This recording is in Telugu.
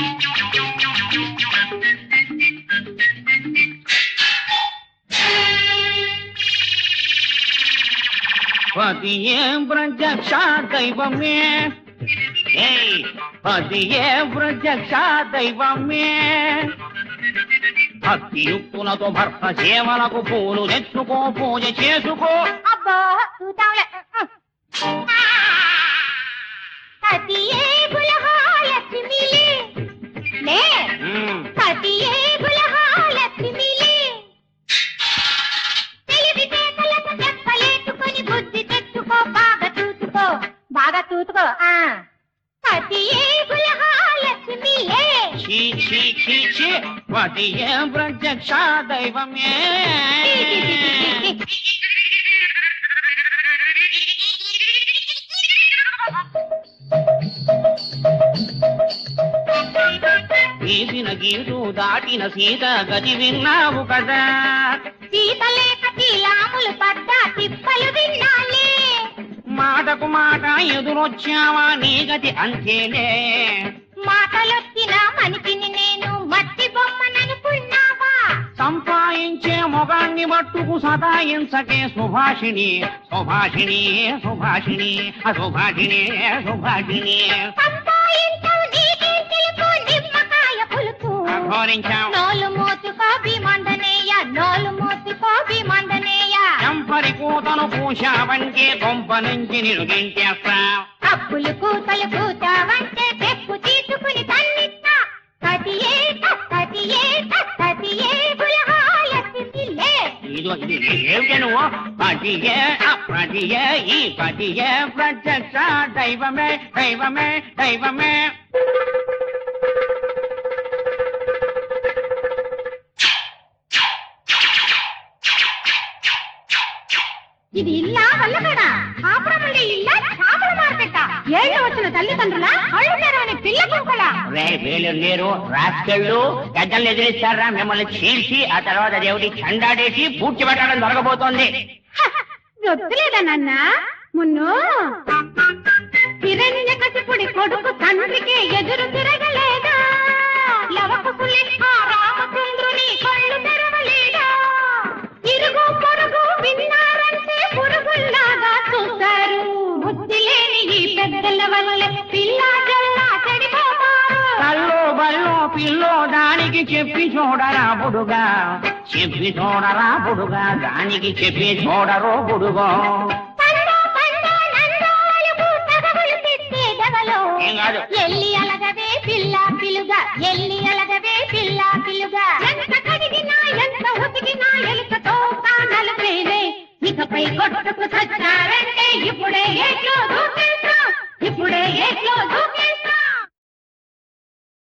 పతియే ప్రత్యక్ష దైవమే ఏయ్ పతియే ప్రత్యక్ష దైవమే భక్తి యుక్తులతో భర్త సేవలకు పూలు తెచ్చుకో పూజ చేసుకో అబ్బో చూద్దాంలే సతియే బులహా లక్ష్మిలే లే ఉమ్, సతియే బులహా లక్ష్మిలే తెలివితేటలకు చెప్పలేసుకొని బుద్ధి తెచ్చుకో బాగా చూసుకో బాగా చూసుకో ఆ సతియే బులహా లక్ష్మిలే ఛీ ఛీ ఛీ ఛీ పతియే ప్రత్యక్ష దైవమే గీసిన గీటు దాటిన సీత గది విన్నావు కదా సీతలేక తీలాములు పడ్డా తిప్పలు విన్నాలే మాటకు మాట ఎదురొచ్చావా నీ గతి అంతేలే మాటలొచ్చిన మనిషిని నేను మట్టి బొమ్మననుకున్నావా సంపాదించే మొగాన్ని మట్టుకు సదాయించకే సుభాషిణి సుభాషిణి సుభాషిణి అసుభాషిణి సుభాషిణి సంపాయించవు నీకేం తెలుసు నిమ్మకాయ పులుపు అఘోరించాం నోలు మూతుకో భీమండనేయ నోలు మూతుకో భీమండనేయ చంపరి కూతను పూశావంటే కొంప నుంచి నిరుగించేస్తా అప్పులు కూతలు కూతావంటే తెప్పు తీసుకుని తన్నిస్తా కతియే కతియే కతియే బులహాలసిందిలే ఇదో ఇది ఏమిటి నువ్వు పతియే అప్రతియే ఈ పతియే ప్రత్యక్ష దైవమే దైవమే దైవమే ఇది ఇల్లా వల్లకడా కాపురముండే ఇల్లా చేపల మార్కెట్ ఏళ్ళు వచ్చిన తల్లిదండ్రుల కళ్ళు తెరవని పిల్ల కుక్కల రే వీళ్ళు లేరు రాస్కెళ్ళు గద్దల్ని ఎదిరిస్తారా మిమ్మల్ని చీల్చి ఆ తర్వాత దేవుడి చండాడేసి పూడ్చి పెట్టడం జరగబోతోంది దొత్తులేదా నాన్న మున్ను హిరణ్య కసిపుడి కొడుకు తండ్రికి ఎదురు తిరగలేదా లవకుకులే ఆ రామచంద్రుని కళ్ళు తెరవలేదా ఇరుగు పొరుగు విన్నారంటే పురుగుల్లాగా చూస్తారు బుద్ధి లేని ఈ పెద్దల వల్ల పిల్లా జల్లా చెడిపోతారు కల్లో బల్లో పిల్లో దానికి చెప్పి చూడరా బుడుగా చెప్పి చూడరా బుడుగా దానికి చెప్పి చూడరో బుడుగో పండు పండు నందాలకు తగవులు తెచ్చే దవలో ఏం కాదు. ఎల్లి అలగవే పిల్ల పిలుగా ఎల్లి అలగవే పిల్ల పిలుగా ఎంత కడిగినా ఎంత ఉతికినా ఎలుకతో కానలు పేరే ఇకపై కొట్టుకు సచ్చారంటే ఇప్పుడే ఎట్లు